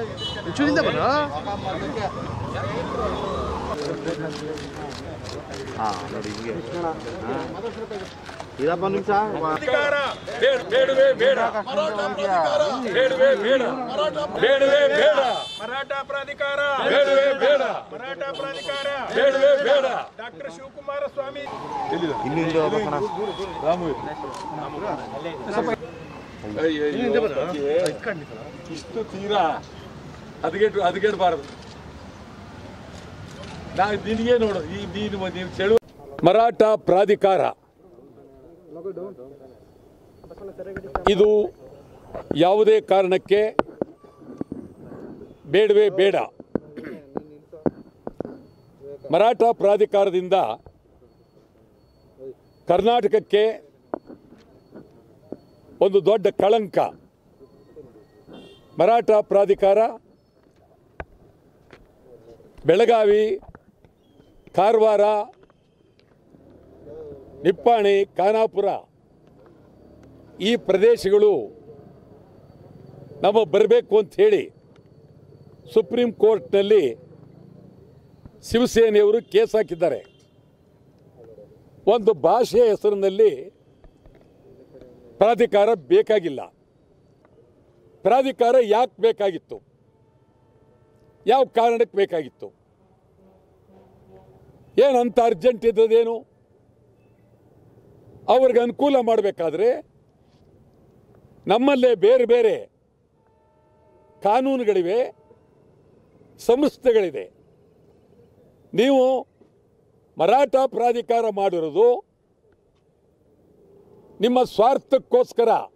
ಇಚೂರಿಂದ ಬರೋ ಹಾಂ ನೋಡಿ ಹಿಂಗೆ ಇದಪ್ಪ ನಿಮಿಷ ಅಧಿಕಾರ ಬೇಡ ಬೇಡವೇ ಬೇಡ ಬೇಡವೇ ಬೇಡ ಬೇಡವೇ ಬೇಡ ಮರಾಠ ಪ್ರಾಧಿಕಾರ ಬೇಡವೇ ಬೇಡ ಮರಾಠ ಪ್ರಾಧಿಕಾರ ಬೇಡವೇ ಬೇಡ ಡಾಕ್ಟರ್ ಶಿವಕುಮಾರ ಸ್ವಾಮಿ ಇನ್ನು ಹಿಂದೆ ಹೋಗ್ಬೇಕಣ್ಣ ಇಷ್ಟು ತೀರಾ ಹದಗೆಟ್ಟು ಹದಗೆಡಬಾರದು ನಾ ನಿನಗೆ ನೋಡು ಈ ನೀನು ನೀವು ಚೆಳು ಮರಾಠ ಪ್ರಾಧಿಕಾರ ಇದು ಯಾವುದೇ ಕಾರಣಕ್ಕೆ ಬೇಡವೇ ಬೇಡ ಮರಾಠ ಪ್ರಾಧಿಕಾರದಿಂದ ಕರ್ನಾಟಕಕ್ಕೆ ಒಂದು ದೊಡ್ಡ ಕಳಂಕ ಮರಾಠ ಪ್ರಾಧಿಕಾರ ಬೆಳಗಾವಿ ಕಾರವಾರ ನಿಪ್ಪಾಣಿ ಖಾನಾಪುರ ಈ ಪ್ರದೇಶಗಳು ನಮ್ಮ ಬರಬೇಕು ಅಂತ ಹೇಳಿ ಸುಪ್ರೀಂ ಕೋರ್ಟ್ನಲ್ಲಿ ಶಿವಸೇನೆಯವರು ಕೇಸ್ ಹಾಕಿದ್ದಾರೆ ಒಂದು ಭಾಷೆಯ ಹೆಸರಿನಲ್ಲಿ ಪ್ರಾಧಿಕಾರ ಬೇಕಾಗಿಲ್ಲ ಪ್ರಾಧಿಕಾರ ಯಾಕೆ ಬೇಕಾಗಿತ್ತು ಯಾವ ಕಾರಣಕ್ಕೆ ಬೇಕಾಗಿತ್ತು ಏನಂತ ಅರ್ಜೆಂಟ್ ಇದ್ದದೇನು ಅವ್ರಿಗೆ ಅನುಕೂಲ ಮಾಡಬೇಕಾದ್ರೆ ನಮ್ಮಲ್ಲೇ ಬೇರೆ ಬೇರೆ ಕಾನೂನುಗಳಿವೆ ಸಂಸ್ಥೆಗಳಿದೆ ನೀವು ಮರಾಠ ಪ್ರಾಧಿಕಾರ ಮಾಡಿರೋದು ನಿಮ್ಮ ಸ್ವಾರ್ಥಕ್ಕೋಸ್ಕರ